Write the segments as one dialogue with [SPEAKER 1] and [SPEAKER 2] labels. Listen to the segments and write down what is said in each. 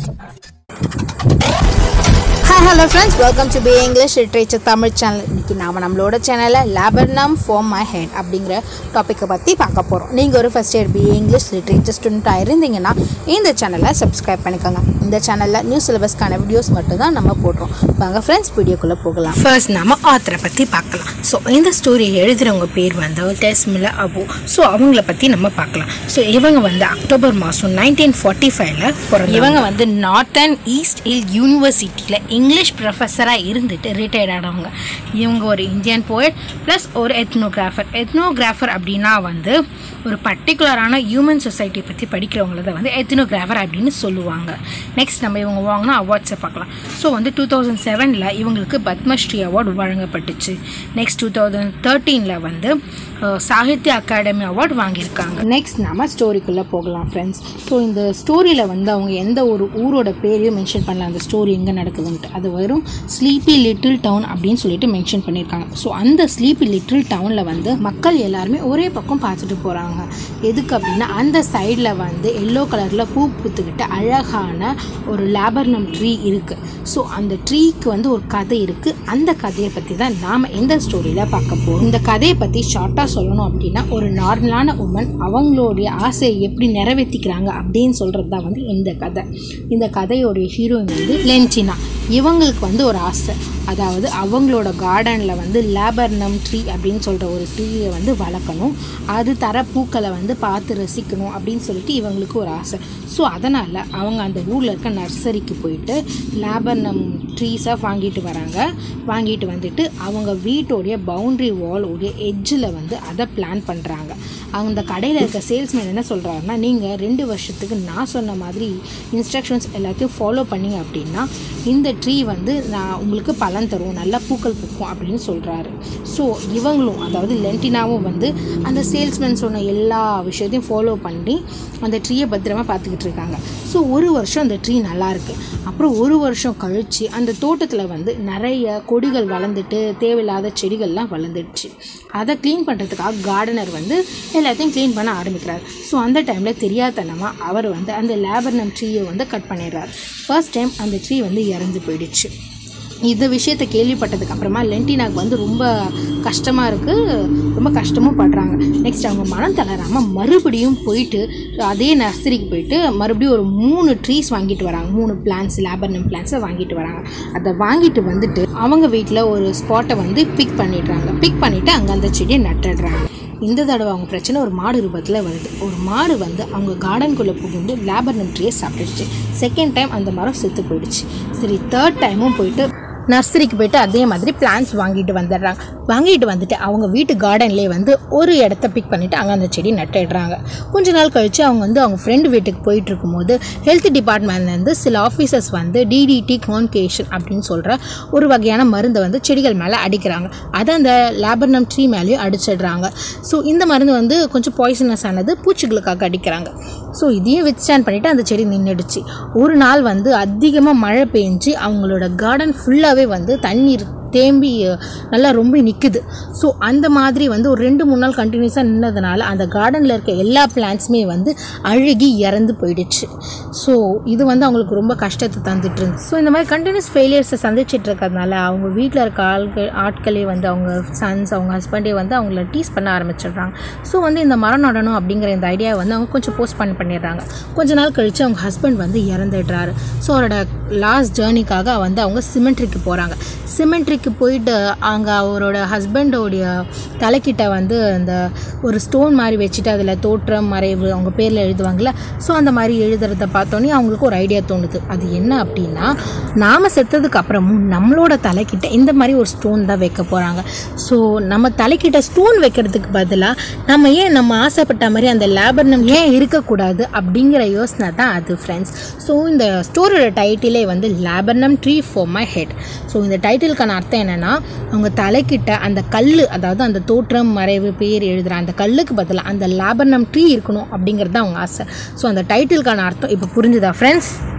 [SPEAKER 1] hi hello friends welcome to B English literature Tamil channel இன்னைக்கு நாம நம்மளோட சேனலில் லேபர்னம் ஃபார் மை ஹெட் அப்படிங்கிற டாப்பிக்கை பற்றி பார்க்க போகிறோம் நீங்கள் ஒரு first year BA English literature ஸ்டூடெண்ட்டாக இருந்தீங்கன்னா இந்த சேனலை சப்ஸ்கிரைப் பண்ணிக்கோங்க இந்த சேனலில் நியூ சிலபஸ்க்கான வீடியோஸ் மட்டும் தான் நம்ம போடுறோம் வாங்க ஃப்ரெண்ட்ஸ் வீடியோக்குள்ளே போகலாம்
[SPEAKER 2] ஃபர்ஸ்ட் நாம ஆத்தரை பற்றி பார்க்கலாம் ஸோ இந்த ஸ்டோரி எழுதுகிறவங்க பேர் வந்து டெஸ்மில அபு ஸோ அவங்கள பற்றி நம்ம பார்க்கலாம் ஸோ இவங்க வந்து அக்டோபர் மாதம் நைன்டீன் ஃபார்ட்டி ஃபைவ்ல பிறந்தவங்க
[SPEAKER 1] இவங்க வந்து நார்த்தன் ஈஸ்ட் ஹில் யூனிவர்சிட்டியில் இங்கிலீஷ் ப்ரொஃபஸராக இருந்துட்டு ரிட்டையர்ட் ஆனவங்க இவங்க ஒரு இந்தியன் போயட் ப்ளஸ் ஒரு எத்னோகிராஃபர் எத்னோகிராஃபர் அப்படின்னா வந்து ஒரு பர்டிகுலரான ஹியூமன் சொசைட்டி பற்றி படிக்கிறவங்கள தான் வந்து எத்னோகிராஃபர் அப்படின்னு சொல்லுவாங்க நெக்ஸ்ட் நம்ம இவங்க வாங்கினா அவார்ட்ஸை பார்க்கலாம் ஸோ வந்து டூ தௌசண்ட் செவனில் இவங்களுக்கு பத்மஸ்ரீ அவார்டு வழங்கப்பட்டுச்சு நெக்ஸ்ட் டூ தௌசண்ட் தேர்ட்டீனில் வந்து அஹ், சாகித்ய அகாடமி அவார்டு வாங்கியிருக்காங்க நெக்ஸ்ட் நம்ம ஸ்டோரிக்குள்ளே போகலாம் ஃப்ரெண்ட்ஸ் ஸோ இந்த ஸ்டோரியில் வந்து அவங்க எந்த ஒரு ஊரோட பேரையும் மென்ஷன் பண்ணல அந்த ஸ்டோரி எங்கே நடக்குதுன்ட்டு அது வெறும் ஸ்லீப்பி லிட்டில் டவுன் அப்படின்னு சொல்லிட்டு மென்ஷன் பண்ணியிருக்காங்க ஸோ அந்த ஸ்லீப்பி லிட்டில் டவுனில் வந்து மக்கள் எல்லாருமே ஒரே பக்கம் பார்த்துட்டு போகிறாங்க எதுக்கு அப்படின்னா அந்த சைடில் வந்து எல்லோ கலரில் பூ பூத்துக்கிட்ட அழகான ஒரு லேபர்னம் ட்ரீ இருக்குது ஸோ அந்த ட்ரீக்கு வந்து ஒரு கதை இருக்குது அந்த கதையை பற்றி தான் நாம் இந்த ஸ்டோரியில் பார்க்க போகிறோம் இந்த கதையை பற்றி ஷார்ட்டாக சொல்லணும் அப்படின்னா ஒரு நார்மலான உமன் அவங்களுடைய ஆசையை எப்படி நிறைவேற்றிக்கிறாங்க அப்படின்னு சொல்கிறது தான் வந்து இந்த கதை இந்த கதையோடைய ஹீரோயின் வந்து லென்சினா இவங்களுக்கு வந்து ஒரு ஆசை அதாவது அவங்களோட கார்டனில் வந்து லேபர்னம் ட்ரீ அப்படின்னு சொல்கிற ஒரு ட்ரீயை வந்து வளர்க்கணும் அது தர பூக்களை வந்து பார்த்து ரசிக்கணும் அப்படின்னு சொல்லிட்டு இவங்களுக்கு ஒரு ஆசை ஸோ அதனால் அவங்க அந்த ஊரில் இருக்க நர்சரிக்கு போயிட்டு லேபர்னம் ட்ரீஸை வாங்கிட்டு வராங்க வாங்கிட்டு வந்துட்டு அவங்க வீட்டோடைய பவுண்ட்ரி வாலோடைய எட்ஜில் வந்து அதை பிளான் பண்ணுறாங்க அந்த கடையில் இருக்க சேல்ஸ்மேன் என்ன சொல்கிறாருன்னா நீங்கள் ரெண்டு வருஷத்துக்கு நான் சொன்ன மாதிரி இன்ஸ்ட்ரக்ஷன்ஸ் எல்லாத்தையும் ஃபாலோ பண்ணீங்க அப்படின்னா இந்த ட்ரீ வந்து நான் உங்களுக்கு பலன் தரும் நல்லா பூக்கள் பூக்கும் அப்படின்னு சொல்கிறாரு ஸோ இவங்களும் அதாவது லென்டினாவும் வந்து அந்த சேல்ஸ்மேன் சொன்ன எல்லா விஷயத்தையும் ஃபாலோ பண்ணி அந்த ட்ரீயை பத்திரமா பார்த்துக்கிட்டு இருக்காங்க ஸோ ஒரு வருஷம் அந்த ட்ரீ நல்லா இருக்கு அப்புறம் ஒரு வருஷம் கழித்து அந்த தோட்டத்தில் வந்து நிறைய கொடிகள் வளர்ந்துட்டு தேவையில்லாத செடிகள்லாம் வளர்ந்துடுச்சு அதை க்ளீன் பண்ணுறதுக்காக கார்டனர் வந்து எல்லாத்தையும் க்ளீன் பண்ண ஆரம்பிக்கிறார் ஸோ அந்த டைமில் தெரியாதனமாக அவர் வந்து அந்த லேபர்னம் ட்ரீயை வந்து கட் பண்ணிடுறார் ஃபர்ஸ்ட் டைம் அந்த ட்ரீ வந்து இறந்து போயிடுச்சு இந்த விஷயத்தை கேள்விப்பட்டதுக்கு அப்புறமா லென்டினாக்கு வந்து ரொம்ப கஷ்டமாக இருக்குது ரொம்ப கஷ்டமும் படுறாங்க நெக்ஸ்ட் அவங்க மனம் தளராமல் மறுபடியும் போயிட்டு அதே நர்சரிக்கு போயிட்டு மறுபடியும் ஒரு மூணு ட்ரீஸ் வாங்கிட்டு வராங்க மூணு பிளான்ஸ் லேபர்னம் பிளான்ஸை வாங்கிட்டு வராங்க அதை வாங்கிட்டு வந்துட்டு அவங்க வீட்டில் ஒரு ஸ்பாட்டை வந்து பிக் பண்ணிடுறாங்க பிக் பண்ணிவிட்டு அங்கே அந்த செடியை நட்டுடுறாங்க இந்த தடவை அவங்க பிரச்சனை ஒரு மாடு ரூபத்தில் வருது ஒரு மாடு வந்து அவங்க கார்டனுக்குள்ளே புகுந்து லேபர்னம் ட்ரீயை சாப்பிட்டுடுச்சு செகண்ட் டைம் அந்த மரம் செத்து போயிடுச்சு சரி தேர்ட் டைமும் போயிட்டு நர்சரிக்கு போயிட்டு அதே மாதிரி பிளான்ஸ் வாங்கிட்டு வந்துடுறாங்க வாங்கிட்டு வந்துட்டு அவங்க வீட்டு கார்டன்லேயே வந்து ஒரு இடத்த பிக் பண்ணிவிட்டு அங்கே அந்த செடி நட்டுடுறாங்க கொஞ்ச நாள் கழித்து அவங்க வந்து அவங்க ஃப்ரெண்டு வீட்டுக்கு போயிட்டு இருக்கும்போது ஹெல்த் டிபார்ட்மெண்ட்லேருந்து சில ஆஃபீஸர்ஸ் வந்து டிடிடி கான்கேஷன் அப்படின்னு சொல்கிற ஒரு வகையான மருந்தை வந்து செடிகள் மேலே அடிக்கிறாங்க அதை அந்த லேபர்னம் ட்ரீ மேலேயும் அடிச்சிடுறாங்க ஸோ இந்த மருந்து வந்து கொஞ்சம் பாய்சனஸ் ஆனது பூச்சிகளுக்காக அடிக்கிறாங்க ஸோ இதையும் வித் ஸ்டாண்ட் பண்ணிவிட்டு அந்த செடி நின்றுடுச்சு ஒரு நாள் வந்து அதிகமாக மழை பெஞ்சு அவங்களோட கார்டன் ஃபுல்லாகவே வந்து தண்ணீர் தேம்பி அஹ், நல்லா ரொம்ப நிற்குது ஸோ அந்த மாதிரி வந்து ஒரு ரெண்டு மூணு நாள் கண்டினியூஸாக நின்னதுனால அந்த கார்டனில் இருக்க எல்லா பிளான்ட்ஸுமே வந்து அழுகி இறந்து போயிடுச்சு ஸோ இது வந்து அவங்களுக்கு ரொம்ப கஷ்டத்தை தந்துட்டு இருந்துச்சு ஸோ இந்த மாதிரி கண்டினியூஸ் ஃபெயிலியர்ஸை சந்திச்சிட்டு இருக்கிறதுனால அவங்க வீட்டில் இருக்க ஆட்கள் ஆட்களே வந்து அவங்க சன்ஸ் அவங்க ஹஸ்பண்டே வந்து அவங்கள டீஸ் பண்ண ஆரம்பிச்சிடுறாங்க ஸோ வந்து இந்த மரம் நடணும் அப்படிங்கிற இந்த ஐடியாவை வந்து அவங்க கொஞ்சம் போஸ்ட் பண்ணி பண்ணிடுறாங்க கொஞ்ச நாள் கழித்து அவங்க ஹஸ்பண்ட் வந்து இறந்துடுறாரு ஸோ அவரோட லாஸ்ட் ஜேர்னிக்காக வந்து அவங்க சிமெண்ட்ரிக்கு போகிறாங்க சிமெண்ட்ரிக்கு போயிட்டு அங்கே அவரோட ஹஸ்பண்டோடைய தலைக்கிட்ட வந்து அந்த ஒரு ஸ்டோன் மாதிரி வச்சுட்டு அதில் தோற்றம் மறைவு அவங்க பேரில் எழுதுவாங்கள்ல ஸோ அந்த மாதிரி எழுதுறத பார்த்தோன்னே அவங்களுக்கு ஒரு ஐடியா தோணுது அது என்ன அப்படின்னா நாம் செத்ததுக்கு அப்புறமும் நம்மளோட தலைக்கிட்ட இந்த மாதிரி ஒரு ஸ்டோன் தான் வைக்க போகிறாங்க ஸோ நம்ம தலைக்கிட்ட ஸ்டோன் வைக்கிறதுக்கு பதிலாக நம்ம ஏன் நம்ம ஆசைப்பட்ட மாதிரி அந்த லேபர்னம் ஏன் இருக்கக்கூடாது அப்படிங்கிற யோசனை தான் அது ஃப்ரெண்ட்ஸ் ஸோ இந்த ஸ்டோரியோட டைட்டிலே வந்து laburnum tree for my head so இந்த டைட்டிலுக்கான அர்த்தம் என்னென்னா அவங்க தலைக்கிட்ட அந்த கல் அதாவது அந்த தோற்றம் மறைவு பேர் எழுதுகிற அந்த கல்லுக்கு பதிலாக அந்த லேபர்னம் ட்ரீ இருக்கணும் அப்படிங்கிறது தான் அவங்க ஆசை ஸோ அந்த டைட்டிலுக்கான அர்த்தம் இப்போ புரிஞ்சுதா ஃப்ரெண்ட்ஸ்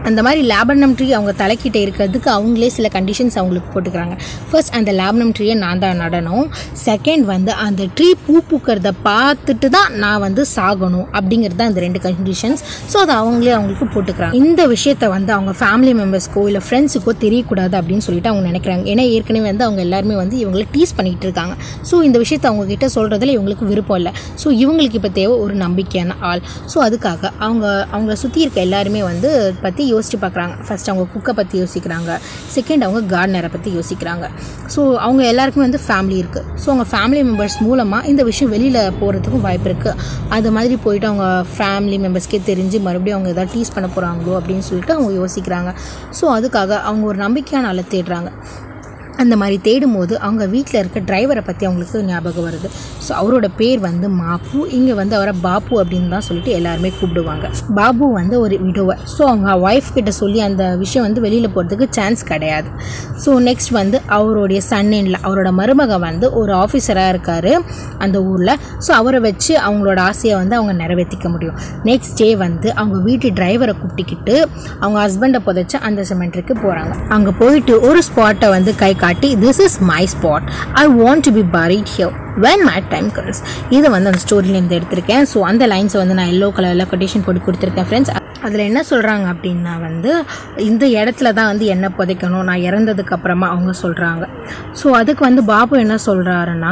[SPEAKER 1] அந்த மாதிரி லேபனம் ட்ரீ அவங்க தலைக்கிட்ட இருக்கிறதுக்கு அவங்களே சில கண்டிஷன்ஸ் அவங்களுக்கு போட்டுக்கிறாங்க ஃபர்ஸ்ட் அந்த லேபனம் ட்ரீயை நான் தான் நடணும் செகண்ட் வந்து அந்த ட்ரீ பூ பூக்கிறத பார்த்துட்டு தான் நான் வந்து சாகணும் அப்படிங்கிறது தான் இந்த ரெண்டு கண்டிஷன்ஸ் ஸோ அதை அவங்களே அவங்களுக்கு போட்டுக்கிறாங்க இந்த விஷயத்த வந்து அவங்க ஃபேமிலி மெம்பர்ஸ்க்கோ இல்லை ஃப்ரெண்ட்ஸுக்கோ தெரியக்கூடாது அப்படின்னு சொல்லிட்டு அவங்க நினைக்கிறாங்க ஏன்னா ஏற்கனவே வந்து அவங்க எல்லாருமே வந்து இவங்களை டீஸ் பண்ணிகிட்டு இருக்காங்க ஸோ இந்த விஷயத்தை அவங்க கிட்ட சொல்கிறதுல இவங்களுக்கு விருப்பம் இல்லை ஸோ இவங்களுக்கு இப்போ தேவை ஒரு நம்பிக்கையான ஆள் ஸோ அதுக்காக அவங்க அவங்கள சுற்றி இருக்க எல்லாருமே வந்து பற்றி யோசிச்சு பார்க்குறாங்க ஃபர்ஸ்ட் அவங்க குக்கை பற்றி யோசிக்கிறாங்க செகண்ட் அவங்க கார்டனரை பற்றி யோசிக்கிறாங்க ஸோ அவங்க எல்லாருக்குமே வந்து ஃபேமிலி இருக்குது ஸோ அவங்க ஃபேமிலி மெம்பர்ஸ் மூலமாக இந்த விஷயம் வெளியில் போகிறதுக்கும் வாய்ப்பு இருக்குது அது மாதிரி போயிட்டு அவங்க ஃபேமிலி மெம்பர்ஸ்க்கே தெரிஞ்சு மறுபடியும் அவங்க எதாவது டீஸ் பண்ண போகிறாங்களோ அப்படின்னு சொல்லிட்டு அவங்க யோசிக்கிறாங்க ஸோ அதுக்காக அவங்க ஒரு நம்பிக்கையான ஆளை தேடுறாங்க அந்த மாதிரி தேடும்போது அவங்க வீட்டில் இருக்க டிரைவரை பற்றி அவங்களுக்கு ஞாபகம் வருது ஸோ அவரோட பேர் வந்து மாப்பு இங்கே வந்து அவரை பாப்பு அப்படின்னு தான் சொல்லிட்டு எல்லாருமே கூப்பிடுவாங்க பாபு வந்து ஒரு விடோவர் ஸோ அவங்க ஒய்ஃப் கிட்ட சொல்லி அந்த விஷயம் வந்து வெளியில் போகிறதுக்கு சான்ஸ் கிடையாது ஸோ நெக்ஸ்ட் வந்து அவருடைய சன்னின்ல அவரோட மருமக வந்து ஒரு ஆஃபீஸராக இருக்கார் அந்த ஊரில் ஸோ அவரை வச்சு அவங்களோட ஆசையை வந்து அவங்க நிறைவேற்றிக்க முடியும் நெக்ஸ்ட் டே வந்து அவங்க வீட்டு டிரைவரை கூப்பிட்டுக்கிட்டு அவங்க ஹஸ்பண்டை புதைச்ச அந்த சிமெண்ட்ரிக்கு போகிறாங்க அங்கே போயிட்டு ஒரு ஸ்பாட்டை வந்து கை காட்டி this is my spot I want to be buried here when my time comes இதை வந்து அந்த ஸ்டோரியிலேருந்து எடுத்திருக்கேன் ஸோ அந்த லைன்ஸை வந்து நான் எல்லோ கலரில் கொட்டேஷன் போட்டு கொடுத்துருக்கேன் ஃப்ரெண்ட்ஸ் அதில் என்ன சொல்கிறாங்க அப்படின்னா வந்து இந்த இடத்துல தான் வந்து என்ன புதைக்கணும் நான் இறந்ததுக்கு அப்புறமா அவங்க சொல்கிறாங்க ஸோ அதுக்கு வந்து பாபு என்ன சொல்கிறாருன்னா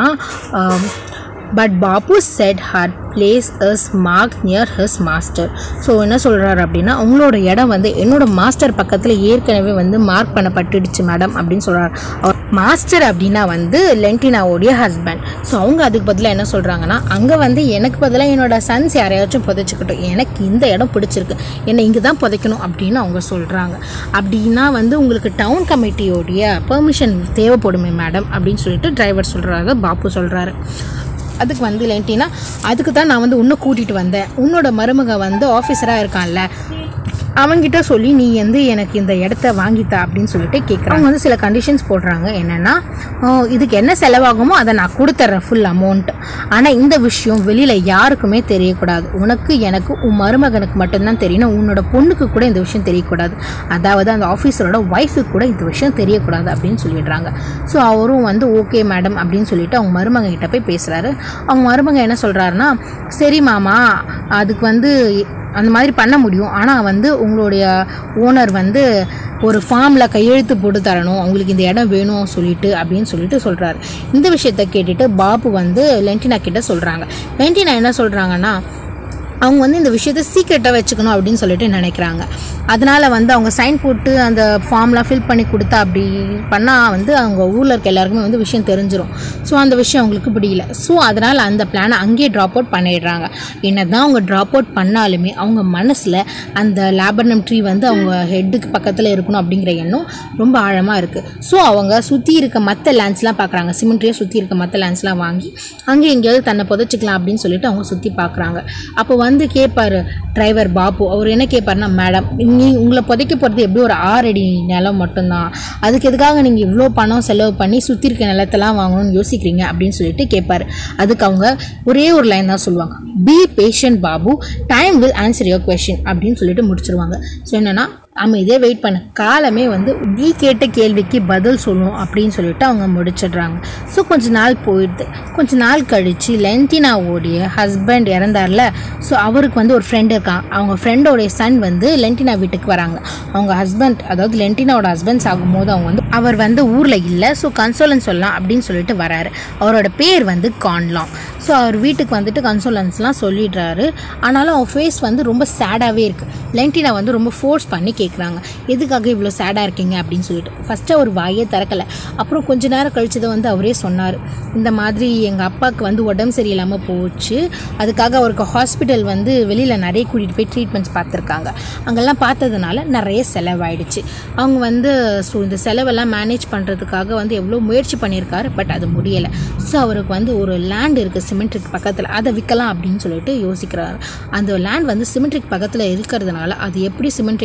[SPEAKER 1] but Babu said her place is mark near his master so என்ன சொல்கிறாரு அப்படின்னா உங்களோட இடம் வந்து என்னோட மாஸ்டர் பக்கத்தில் ஏற்கனவே வந்து மார்க் பண்ணப்பட்டுடுச்சு மேடம் அப்படின்னு சொல்கிறார் அவர் மாஸ்டர் அப்படின்னா வந்து லென்டினாவோடைய ஹஸ்பண்ட் ஸோ அவங்க அதுக்கு பதிலாக என்ன சொல்கிறாங்கன்னா அங்கே வந்து எனக்கு பதிலாக என்னோட சன்ஸ் யாரையாச்சும் புதைச்சிக்கிட்டோம் எனக்கு இந்த இடம் பிடிச்சிருக்கு என்னை இங்கே தான் புதைக்கணும் அப்படின்னு அவங்க சொல்கிறாங்க அப்படின்னா வந்து உங்களுக்கு டவுன் கமிட்டியோடைய பெர்மிஷன் தேவைப்படுமே மேடம் அப்படின்னு சொல்லிட்டு டிரைவர் சொல்கிறாரு பாப்பு சொல்கிறாரு அதுக்கு வந்து இல்லைன்ட்டினா அதுக்கு தான் நான் வந்து உன்னை கூட்டிகிட்டு வந்தேன் உன்னோட மருமக வந்து ஆஃபீஸராக இருக்கான்ல அவன்கிட்ட சொல்லி நீ வந்து எனக்கு இந்த இடத்த வாங்கித்தா அப்படின்னு சொல்லிட்டு கேட்குறாங்க அவங்க வந்து சில கண்டிஷன்ஸ் போடுறாங்க என்னென்னா இதுக்கு என்ன செலவாகுமோ அதை நான் கொடுத்துட்றேன் ஃபுல் அமௌண்ட் ஆனால் இந்த விஷயம் வெளியில் யாருக்குமே தெரியக்கூடாது உனக்கு எனக்கு உன் மருமகனுக்கு மட்டும்தான் தெரியணும் உன்னோட பொண்ணுக்கு கூட இந்த விஷயம் தெரியக்கூடாது அதாவது அந்த ஆஃபீஸரோட ஒய்ஃபுக்கு கூட இந்த விஷயம் தெரியக்கூடாது அப்படின்னு சொல்லிடுறாங்க ஸோ அவரும் வந்து ஓகே மேடம் அப்படின்னு சொல்லிட்டு அவங்க மருமக கிட்ட போய் பேசுகிறாரு அவங்க மருமக என்ன சொல்கிறாருன்னா சரி மாமா அதுக்கு வந்து அந்த மாதிரி பண்ண முடியும் ஆனால் வந்து உங்களுடைய ஓனர் வந்து ஒரு ஃபார்மில் கையெழுத்து போட்டு தரணும் அவங்களுக்கு இந்த இடம் வேணும் சொல்லிட்டு அப்படின்னு சொல்லிட்டு சொல்கிறாரு இந்த விஷயத்த கேட்டுட்டு பாபு வந்து லென்டினா கிட்ட சொல்கிறாங்க லென்டினா என்ன சொல்கிறாங்கன்னா அவங்க வந்து இந்த விஷயத்த சீக்கிரட்டாக வச்சுக்கணும் அப்படின்னு சொல்லிட்டு நினைக்கிறாங்க அதனால் வந்து அவங்க சைன் போட்டு அந்த ஃபார்ம்லாம் ஃபில் பண்ணி கொடுத்தா அப்படி பண்ணால் வந்து அவங்க ஊரில் இருக்க எல்லாருக்குமே வந்து விஷயம் தெரிஞ்சிடும் ஸோ அந்த விஷயம் அவங்களுக்கு பிடிக்கல ஸோ அதனால் அந்த பிளானை அங்கேயே ட்ராப் அவுட் பண்ணிடுறாங்க என்ன தான் அவங்க ட்ராப் அவுட் பண்ணாலுமே அவங்க மனசில் அந்த லேபர்னம் ட்ரீ வந்து அவங்க ஹெட்டுக்கு பக்கத்தில் இருக்கணும் அப்படிங்கிற எண்ணம் ரொம்ப ஆழமாக இருக்குது ஸோ அவங்க சுற்றி இருக்க மற்ற லேண்ட்ஸ்லாம் பார்க்குறாங்க சிமெண்ட்ரியை சுற்றி இருக்க மற்ற லேண்ட்ஸ்லாம் வாங்கி அங்கே எங்கேயாவது தன்னை புதைச்சிக்கலாம் அப்படின்னு சொல்லிட்டு அவங்க சுற்றி பார்க்குறாங்க அப்போ வந்து கேட்பாரு டிரைவர் பாபு அவர் என்ன கேட்பாருன்னா மேடம் நீ உங்களை புதைக்க போகிறது எப்படி ஒரு ஆறு அடி நிலம் மட்டும்தான் அதுக்கு எதுக்காக நீங்கள் இவ்வளோ பணம் செலவு பண்ணி சுற்றி இருக்க நிலத்தெல்லாம் வாங்கணும்னு யோசிக்கிறீங்க அப்படின்னு சொல்லிட்டு கேட்பாரு அதுக்கு அவங்க ஒரே ஒரு லைன் தான் சொல்லுவாங்க be patient Babu time will answer your question அப்படின்னு சொல்லிட்டு முடிச்சிருவாங்க ஸோ என்னன்னா அமைதியாக வெயிட் பண்ணு காலமே வந்து நீ கேட்ட கேள்விக்கு பதில் சொல்லும் அப்படின்னு சொல்லிட்டு அவங்க முடிச்சிடுறாங்க ஸோ கொஞ்ச நாள் போயிடுது கொஞ்ச நாள் கழித்து லென்டினாவோடைய ஹஸ்பண்ட் இறந்தார்ல ஸோ அவருக்கு வந்து ஒரு ஃப்ரெண்டு இருக்கான் அவங்க ஃப்ரெண்டோடைய சன் வந்து லென்டினா வீட்டுக்கு வராங்க அவங்க ஹஸ்பண்ட் அதாவது லென்டினாவோட ஹஸ்பண்ட்ஸ் ஆகும்போது அவங்க வந்து அவர் வந்து ஊரில் இல்லை ஸோ கன்சோலன்ஸ் சொல்லலாம் அப்படின்னு சொல்லிட்டு வராரு அவரோட பேர் வந்து கான்லாம் ஸோ அவர் வீட்டுக்கு வந்துட்டு கன்சோலன்ஸ்லாம் சொல்லிடுறாரு ஆனாலும் அவர் ஃபேஸ் வந்து ரொம்ப சேடாகவே இருக்குது லென்டினா வந்து ரொம்ப ஃபோர்ஸ் பண்ணி கேட்குறாங்க எதுக்காக இவ்வளோ சேடாக இருக்கீங்க அப்படின்னு சொல்லிட்டு ஃபஸ்ட்டு அவர் வாயே திறக்கலை அப்புறம் கொஞ்ச நேரம் கழிச்சதை வந்து அவரே சொன்னார் இந்த மாதிரி எங்கள் அப்பாவுக்கு வந்து உடம்பு சரியில்லாமல் போச்சு அதுக்காக அவருக்கு ஹாஸ்பிட்டல் வந்து வெளியில் நிறைய கூட்டிகிட்டு போய் ட்ரீட்மெண்ட்ஸ் பார்த்துருக்காங்க அங்கெல்லாம் பார்த்ததுனால நிறைய செலவாயிடுச்சு அவங்க வந்து ஸோ இந்த செலவெல்லாம் மேனேஜ் பண்ணுறதுக்காக வந்து எவ்வளோ முயற்சி பண்ணியிருக்காரு பட் அது முடியலை ஸோ அவருக்கு வந்து ஒரு லேண்ட் இருக்குது சிமெண்ட்ரிக் பக்கத்தில் அதை விற்கலாம் அப்படின்னு சொல்லிட்டு யோசிக்கிறாரு அந்த லேண்ட் வந்து சிமெண்ட்ரிக் பக்கத்தில் இருக்கிறதுனால அது எப்படி சிமெண்ட்ரிக்கு தான் போயிடும்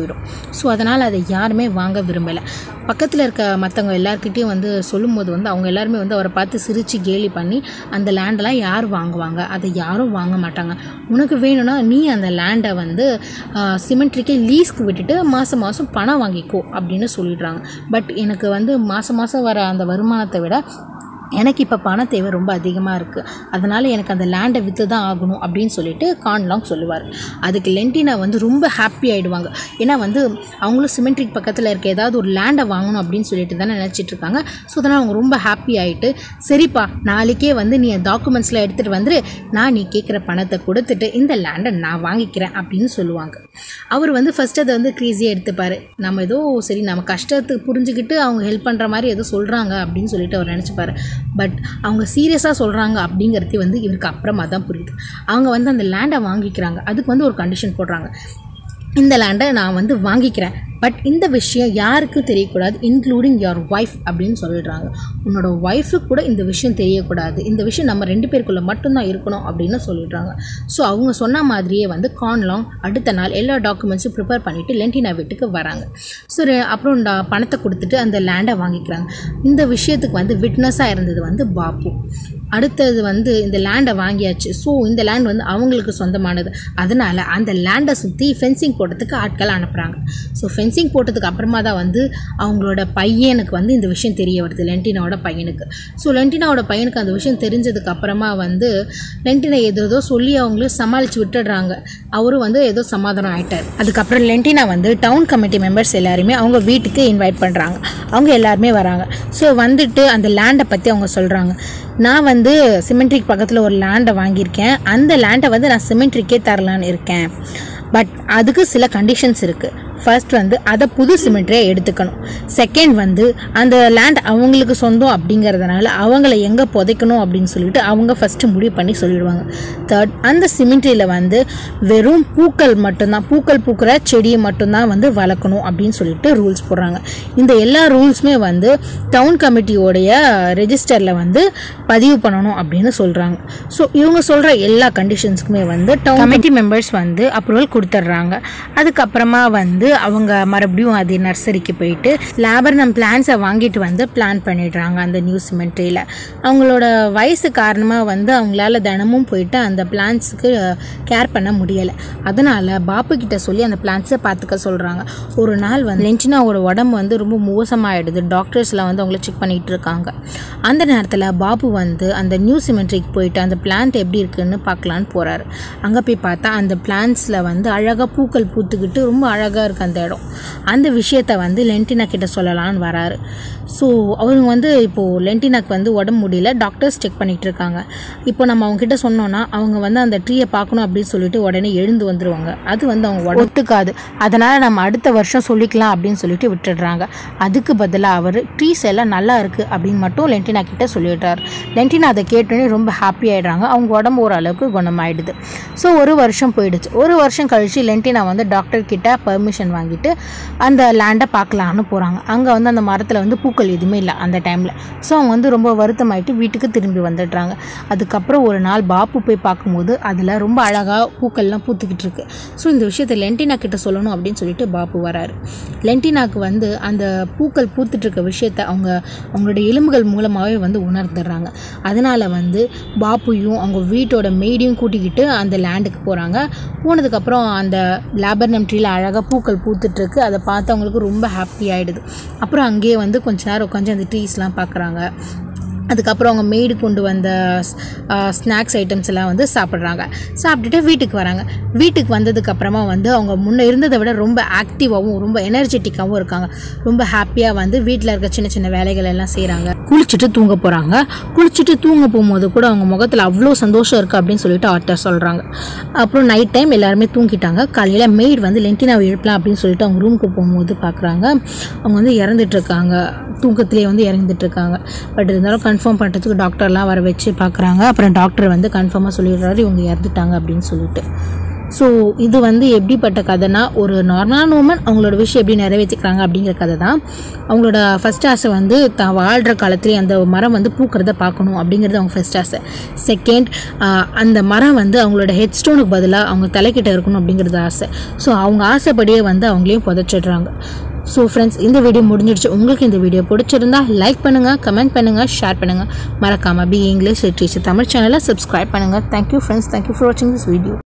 [SPEAKER 1] போயிடும் ஸோ அதனால் அதை யாருமே வாங்க விரும்பலை பக்கத்தில் இருக்க மற்றவங்க எல்லாருக்கிட்டேயும் வந்து சொல்லும்போது வந்து அவங்க எல்லாருமே வந்து அவரை பார்த்து சிரித்து கேலி பண்ணி அந்த லேண்டெல்லாம் யார் வாங்குவாங்க அதை யாரும் வாங்க மாட்டாங்க உனக்கு வேணும்னா நீ அந்த லேண்டை வந்து சிமெண்ட்ரிக்கே லீஸ்க்கு விட்டுட்டு மாதம் மாதம் பணம் வாங்கிக்கோ அப்படின்னு சொல்லிடுறாங்க பட் எனக்கு வந்து மாதம் மாதம் வர அந்த வருமானத்தை விட எனக்கு இப்போ பண தேவை ரொம்ப அதிகமாக இருக்குது அதனால் எனக்கு அந்த லேண்டை விற்று தான் ஆகணும் அப்படின்னு சொல்லிட்டு கான்லாங் சொல்லுவார் அதுக்கு லென்டினா வந்து ரொம்ப ஹாப்பி ஆகிடுவாங்க ஏன்னா வந்து அவங்களும் சிமெண்ட்ரிக் பக்கத்தில் இருக்க ஏதாவது ஒரு லேண்டை வாங்கணும் அப்படின்னு சொல்லிட்டு தானே நினச்சிட்டு இருக்காங்க ஸோ அதனால் அவங்க ரொம்ப ஹாப்பி ஆகிட்டு சரிப்பா நாளைக்கே வந்து நீ டாக்குமெண்ட்ஸ்லாம் எடுத்துகிட்டு வந்துரு நான் நீ கேட்குற பணத்தை கொடுத்துட்டு இந்த லேண்டை நான் வாங்கிக்கிறேன் அப்படின்னு சொல்லுவாங்க அவர் வந்து ஃபஸ்ட்டு அதை வந்து க்ரீஸியாக எடுத்துப்பார் நம்ம ஏதோ சரி நம்ம கஷ்டத்துக்கு புரிஞ்சுக்கிட்டு அவங்க ஹெல்ப் பண்ணுற மாதிரி ஏதோ சொல்கிறாங்க அப்படின்னு சொல்லிட்டு அவர் நினச்சிப்பாரு பட் அவங்க சீரியஸாக சொல்கிறாங்க அப்படிங்கிறது வந்து இவருக்கு அப்புறமா தான் புரியுது அவங்க வந்து அந்த லேண்டை வாங்கிக்கிறாங்க அதுக்கு வந்து ஒரு கண்டிஷன் போடுறாங்க இந்த லேண்டை நான் வந்து வாங்கிக்கிறேன் பட் இந்த விஷயம் யாருக்கும் தெரியக்கூடாது இன்க்ளூடிங் யுவர் ஒய்ஃப் அப்படின்னு சொல்லிடுறாங்க உன்னோட ஒய்ஃபுக்கு கூட இந்த விஷயம் தெரியக்கூடாது இந்த விஷயம் நம்ம ரெண்டு பேருக்குள்ளே மட்டும்தான் இருக்கணும் அப்படின்னு சொல்லிடுறாங்க ஸோ அவங்க சொன்ன மாதிரியே வந்து கான்லாங் அடுத்த நாள் எல்லா டாக்குமெண்ட்ஸும் ப்ரிப்பேர் பண்ணிவிட்டு லென்டினா வீட்டுக்கு வராங்க ஸோ அப்புறம் டா- பணத்தை கொடுத்துட்டு அந்த லேண்டை வாங்கிக்கிறாங்க இந்த விஷயத்துக்கு வந்து விட்னஸாக இருந்தது வந்து பாப்பு அடுத்தது வந்து இந்த லேண்டை வாங்கியாச்சு ஸோ இந்த லேண்ட் வந்து அவங்களுக்கு சொந்தமானது அதனால் அந்த லேண்டை சுற்றி ஃபென்சிங் போடுறதுக்கு ஆட்கள் அனுப்புகிறாங்க ஸோ ஃபென்சிங் போட்டதுக்கு அப்புறமா தான் வந்து அவங்களோட பையனுக்கு வந்து இந்த விஷயம் தெரிய வருது லென்டினாவோட பையனுக்கு ஸோ லென்டினாவோட பையனுக்கு அந்த விஷயம் தெரிஞ்சதுக்கு அப்புறமா வந்து லென்டினா ஏதோ ஏதோ சொல்லி அவங்களும் சமாளித்து விட்டுடுறாங்க அவரும் வந்து ஏதோ சமாதானம் ஆயிட்டார் அதுக்கப்புறம் லென்டினா வந்து டவுன் கமிட்டி மெம்பர்ஸ் எல்லாருமே அவங்க வீட்டுக்கு இன்வைட் பண்ணுறாங்க அவங்க எல்லாருமே வராங்க ஸோ வந்துட்டு அந்த லேண்டை பற்றி அவங்க சொல்கிறாங்க நான் வந்து சிமெண்ட்ரிக் பக்கத்தில் ஒரு லேண்டை வாங்கியிருக்கேன் அந்த லேண்டை வந்து நான் சிமெண்ட்ரிக்கே தரலான்னு இருக்கேன் பட் அதுக்கு சில கண்டிஷன்ஸ் இருக்குது ஃபர்ஸ்ட் வந்து அதை புது சிமெண்ட்ரியை எடுத்துக்கணும் செகண்ட் வந்து அந்த லேண்ட் அவங்களுக்கு சொந்தம் அப்படிங்கிறதுனால அவங்கள எங்கே புதைக்கணும் அப்படின்னு சொல்லிட்டு அவங்க ஃபஸ்ட்டு முடிவு பண்ணி சொல்லிடுவாங்க தேர்ட் அந்த சிமெண்ட்ரியில் வந்து வெறும் பூக்கள் மட்டும்தான் பூக்கள் பூக்கிற செடியை மட்டும்தான் வந்து வளர்க்கணும் அப்படின்னு சொல்லிட்டு ரூல்ஸ் போடுறாங்க இந்த எல்லா ரூல்ஸுமே வந்து டவுன் கமிட்டியோடைய ரெஜிஸ்டரில் வந்து பதிவு பண்ணணும் அப்படின்னு சொல்கிறாங்க ஸோ இவங்க சொல்கிற எல்லா கண்டிஷன்ஸ்க்குமே வந்து டவுன் கமிட்டி மெம்பர்ஸ் வந்து அப்ரூவல் கொடுத்துட்றாங்க அதுக்கப்புறமா வந்து அவங்க மறுபடியும் அது நர்சரிக்கு போயிட்டு லேபர்னம் பிளான்ஸை வாங்கிட்டு வந்து பிளான் பண்ணிடுறாங்க அந்த நியூ சிமெண்ட்ரியில் அவங்களோட வயசு காரணமாக வந்து அவங்களால தினமும் போயிட்டு அந்த பிளான்ஸுக்கு கேர் பண்ண முடியலை அதனால் பாப்பு கிட்ட சொல்லி அந்த பிளான்ஸை பார்த்துக்க சொல்கிறாங்க ஒரு நாள் வந்து லென்டினாவோட உடம்பு வந்து ரொம்ப மோசமாயிடுது டாக்டர்ஸ்லாம் வந்து அவங்கள செக் பண்ணிகிட்டு இருக்காங்க அந்த நேரத்தில் பாபு வந்து அந்த நியூ சிமெண்ட்ரிக்கு போயிட்டு அந்த பிளான்ட் எப்படி இருக்குன்னு பார்க்கலான்னு போகிறாரு அங்கே போய் பார்த்தா அந்த பிளான்ஸில் வந்து அழகாக பூக்கள் பூத்துக்கிட்டு ரொம்ப அழகாக இருக்கு அந்த இடம் அந்த விஷயத்த வந்து லென்டினா கிட்ட சொல்லலான்னு வராரு ஸோ அவங்க வந்து இப்போது லென்டினாக்கு வந்து உடம்பு முடியல டாக்டர்ஸ் செக் பண்ணிகிட்டு இருக்காங்க இப்போ நம்ம அவங்க கிட்ட சொன்னோன்னா அவங்க வந்து அந்த ட்ரீயை பார்க்கணும் அப்படின்னு சொல்லிட்டு உடனே எழுந்து வந்துருவாங்க அது வந்து அவங்க உடம்பு ஒத்துக்காது அதனால் நம்ம அடுத்த வருஷம் சொல்லிக்கலாம் அப்படின்னு சொல்லிட்டு விட்டுடுறாங்க அதுக்கு பதிலாக அவர் ட்ரீஸ் எல்லாம் நல்லா இருக்குது அப்படின்னு மட்டும் லென்டினா கிட்ட சொல்லிடுறாரு லென்டினா அதை கேட்டோன்னே ரொம்ப ஹாப்பி ஆயிடுறாங்க அவங்க உடம்பு ஓரளவுக்கு குணமாயிடுது ஸோ ஒரு வருஷம் போயிடுச்சு ஒரு வருஷம் கழிச்சு லென்டினா வந்து டாக்டர் கிட்ட பர்மிஷன் வாங்கிட்டு அந்த லேண்டை பார்க்கலான்னு போகிறாங்க அங்கே வந்து அந்த மரத்தில் வந்து பூக்கள் எதுவுமே இல்லை அந்த டைமில் ஸோ அவங்க வந்து ரொம்ப வருத்தமாயிட்டு வீட்டுக்கு திரும்பி வந்துடுறாங்க அதுக்கப்புறம் ஒரு நாள் பாப்பு போய் பார்க்கும்போது அதில் ரொம்ப அழகாக பூக்கள்லாம் பூத்துக்கிட்டு இருக்கு ஸோ இந்த விஷயத்தை லென்டினா கிட்ட சொல்லணும் அப்படின்னு சொல்லிட்டு பாப்பு வராரு லென்டினாக்கு வந்து அந்த பூக்கள் பூத்துட்டு இருக்க விஷயத்த அவங்க அவங்களோட எலும்புகள் மூலமாகவே வந்து உணர்ந்துடுறாங்க அதனால் வந்து பாப்புயும் அவங்க வீட்டோட மெய்டையும் கூட்டிக்கிட்டு அந்த லேண்டுக்கு போகிறாங்க போனதுக்கப்புறம் அந்த லேபர்னம் ட்ரீல அழகாக பூக்கள் பூத்துட்ருக்கு அதை பார்த்து அவங்களுக்கு ரொம்ப ஹாப்பி ஆகிடுது அப்புறம் அங்கேயே வந்து கொஞ்ச நேரம் உட்காந்து அந்த ட்ரீஸ்லாம் பார்க்குறாங்க அதுக்கப்புறம் அவங்க மெய்டு கொண்டு வந்த ஸ்நாக்ஸ் ஐட்டம்ஸ் எல்லாம் வந்து சாப்பிட்றாங்க சாப்பிட்டுட்டு வீட்டுக்கு வராங்க வீட்டுக்கு வந்ததுக்கு அப்புறமா வந்து அவங்க முன்ன இருந்ததை விட ரொம்ப ஆக்டிவாகவும் ரொம்ப எனர்ஜெட்டிக்காகவும் இருக்காங்க ரொம்ப ஹாப்பியாக வந்து வீட்டில் இருக்க சின்ன சின்ன வேலைகள் எல்லாம் செய்கிறாங்க குளிச்சுட்டு தூங்க போகிறாங்க குளிச்சுட்டு தூங்க போகும்போது கூட அவங்க முகத்தில் அவ்வளோ சந்தோஷம் இருக்குது அப்படின்னு சொல்லிட்டு ஆர்த்தர் சொல்கிறாங்க அப்புறம் நைட் டைம் எல்லாருமே தூங்கிட்டாங்க காலையில் மெய்டு வந்து லென்டினாவை எழுப்பலாம் அப்படின்னு சொல்லிட்டு அவங்க ரூமுக்கு போகும்போது பார்க்குறாங்க அவங்க வந்து இறந்துட்டு இருக்காங்க தூக்கத்திலே வந்து இறந்துட்டு இருக்காங்க பட் இருந்தாலும் கன்ஃபார்ம் பண்ணுறதுக்கு டாக்டர்லாம் வர வச்சு பார்க்குறாங்க அப்புறம் டாக்டர் வந்து கன்ஃபார்மாக சொல்லிடுறாரு இவங்க இறந்துட்டாங்க அப்படின்னு சொல்லிட்டு ஸோ இது வந்து எப்படிப்பட்ட கதைனா ஒரு நார்மலான உமன் அவங்களோட விஷயம் எப்படி நிறைவேற்றிக்கிறாங்க அப்படிங்கிற கதை தான் அவங்களோட ஃபஸ்ட் ஆசை வந்து தான் வாழ்கிற காலத்துலேயே அந்த மரம் வந்து பூக்கிறத பார்க்கணும் அப்படிங்கிறது அவங்க ஃபஸ்ட் ஆசை செகண்ட் அந்த மரம் வந்து அவங்களோட ஹெட் ஸ்டோனுக்கு பதிலாக அவங்க தலைக்கிட்ட இருக்கணும் அப்படிங்கிறது ஆசை ஸோ அவங்க ஆசைப்படியே வந்து அவங்களையும் புதைச்சிடுறாங்க ஸோ ஃப்ரெண்ட்ஸ் இந்த வீடியோ முடிஞ்சிடுச்சு உங்களுக்கு இந்த வீடியோ பிடிச்சிருந்தா லைக் பண்ணுங்கள் கமெண்ட் பண்ணுங்கள் ஷேர் பண்ணுங்கள் மறக்காமல் பி இங்கிலீஷ் லிட்ரேச்சர் தமிழ் சேனலை சப்ஸ்கிரைப் பண்ணுங்கள் தேங்க்யூ ஃப்ரெண்ட்ஸ் தேங்க்யூ ஃபார் வாட்சிங் திஸ் வீடியோ